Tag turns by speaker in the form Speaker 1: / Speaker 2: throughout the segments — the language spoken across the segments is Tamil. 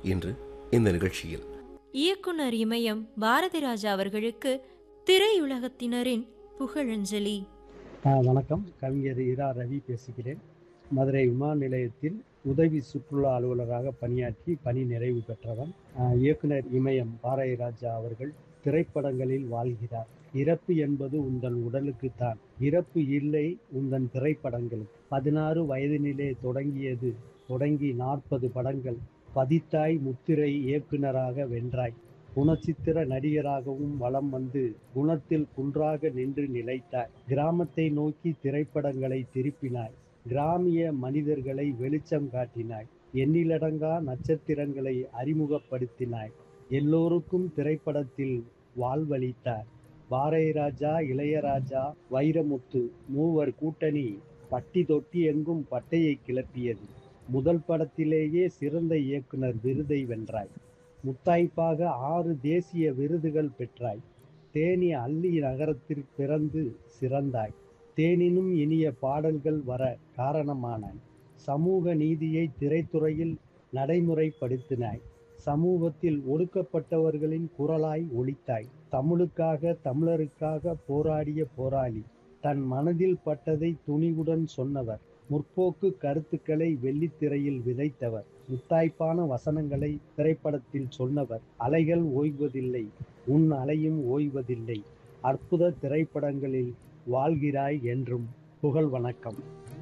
Speaker 1: இன்று இந்த நிகழ்ச்சியில்
Speaker 2: இயக்குனர் இமயம் பாரதி ராஜா அவர்களுக்கு திரையுலகத்தினரின் புகழஞ்சலி
Speaker 3: ஆ, வணக்கம் கவிஞர் இரா ரவி பேசுகிறேன் மதுரை விமான நிலையத்தில் உதவி சுற்றுலா அலுவலராக பணியாற்றி பணி நிறைவு பெற்றவன் ஆ, இயக்குனர் இமயம் பாரதி ராஜா அவர்கள் திரைப்படங்களில் வாழ்கிறார் இறப்பு என்பது உந்தன் உடலுக்குத்தான் இறப்பு இல்லை உந்தன் திரைப்படங்களுக்கு பதினாறு வயதினிலே தொடங்கியது தொடங்கி நாற்பது படங்கள் பதித்தாய் முத்திரை இயக்குனராக வென்றாய் குணச்சித்திர நடிகராகவும் வலம் வந்து குணத்தில் குன்றாக நின்று நிலைத்தாய் கிராமத்தை நோக்கி திரைப்படங்களை திருப்பினாய் கிராமிய மனிதர்களை வெளிச்சம் காட்டினாய் எண்ணிலடங்கா நட்சத்திரங்களை அறிமுகப்படுத்தினாய் எல்லோருக்கும் திரைப்படத்தில் வாழ்வளித்தார் பாரதி ராஜா இளையராஜா வைரமுத்து மூவர் கூட்டணி பட்டி தொட்டி எங்கும் பட்டையை கிளப்பியது முதல் படத்திலேயே சிறந்த இயக்குனர் விருதை வென்றாய் முத்தாய்ப்பாக ஆறு தேசிய விருதுகள் பெற்றாய் தேனி அள்ளி நகரத்தில் பிறந்து சிறந்தாய் தேனினும் இனிய பாடல்கள் வர காரணமானாய் சமூக நீதியை திரைத்துறையில் நடைமுறைப்படுத்தினாய் சமூகத்தில் ஒடுக்கப்பட்டவர்களின் குரலாய் ஒலித்தாய் தமிழுக்காக தமிழருக்காக போராடிய போராளி தன் மனதில் பட்டதை துணிவுடன் சொன்னவர் முற்போக்கு கருத்துக்களை வெள்ளித்திரையில் விதைத்தவர் முத்தாய்ப்பான வசனங்களை திரைப்படத்தில் சொன்னவர் அலைகள் ஓய்வதில்லை உன் அலையும் ஓய்வதில்லை அற்புத திரைப்படங்களில் வாழ்கிறாய் என்றும் புகழ் வணக்கம்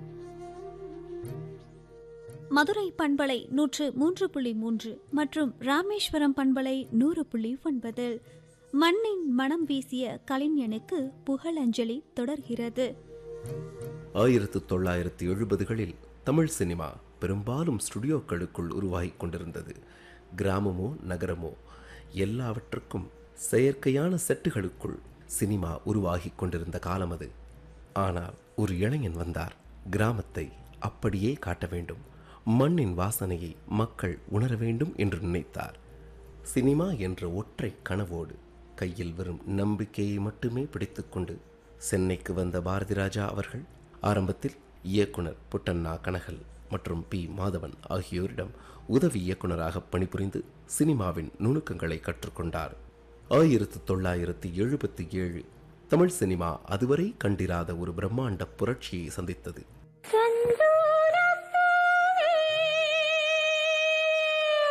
Speaker 4: மதுரை பண்பலை நூற்று மூன்று புள்ளி மூன்று மற்றும் ராமேஸ்வரம் பண்பலை நூறு புள்ளி ஒன்பதில் மண்ணின் மனம் வீசிய கலைஞனுக்கு புகழஞ்சலி தொடர்கிறது
Speaker 1: ஆயிரத்து தொள்ளாயிரத்து எழுபதுகளில் தமிழ் சினிமா பெரும்பாலும் ஸ்டுடியோக்களுக்குள் உருவாகிக் கொண்டிருந்தது கிராமமோ நகரமோ எல்லாவற்றுக்கும் செயற்கையான செட்டுகளுக்குள் சினிமா உருவாகிக் கொண்டிருந்த காலம் அது ஆனால் ஒரு இளைஞன் வந்தார் கிராமத்தை அப்படியே காட்ட வேண்டும் மண்ணின் வாசனையை மக்கள் உணர வேண்டும் என்று நினைத்தார் சினிமா என்ற ஒற்றை கனவோடு கையில் வெறும் நம்பிக்கையை மட்டுமே பிடித்துக்கொண்டு சென்னைக்கு வந்த பாரதி ராஜா அவர்கள் ஆரம்பத்தில் இயக்குனர் புட்டண்ணா கனகல் மற்றும் பி மாதவன் ஆகியோரிடம் உதவி இயக்குனராக பணிபுரிந்து சினிமாவின் நுணுக்கங்களை கற்றுக்கொண்டார் ஆயிரத்து தொள்ளாயிரத்து எழுபத்தி ஏழு தமிழ் சினிமா அதுவரை கண்டிராத ஒரு பிரம்மாண்ட புரட்சியை சந்தித்தது